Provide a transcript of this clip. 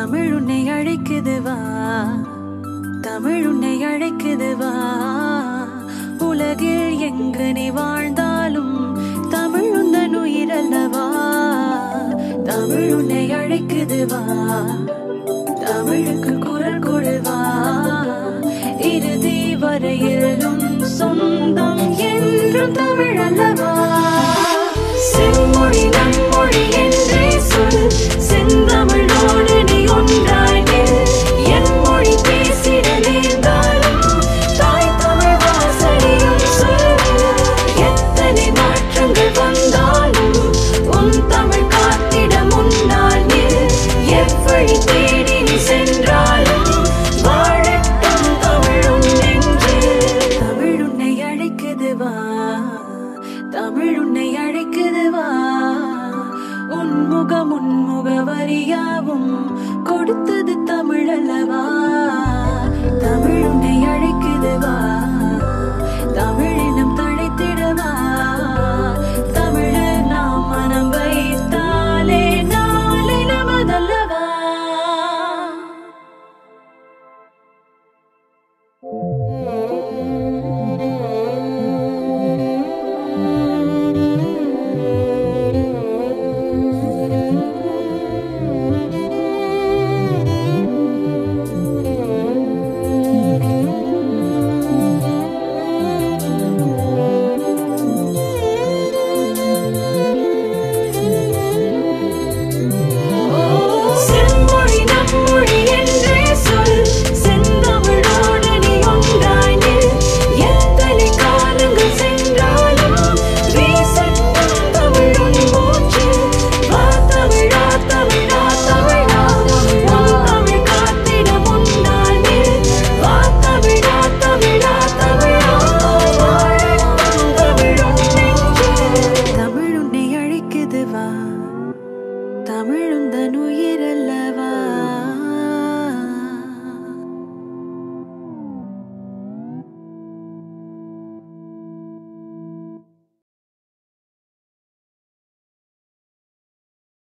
தமிழ் உன்னை அழைக்குது வா தமிழ் உன்னை அழைக்குது வா உலகில் எங்கு நீ வாழ்ந்தாலும் தமிழ் உந்தன் உயிரல்லவா தமிழ் உன்னை அழைக்குது வா தமிழுக்கு குரல் கொடுவா இறுதி வரையிலும் சொந்தம் என்றும் தமிழ் அல்லவா செம்மொழி நம்மொழி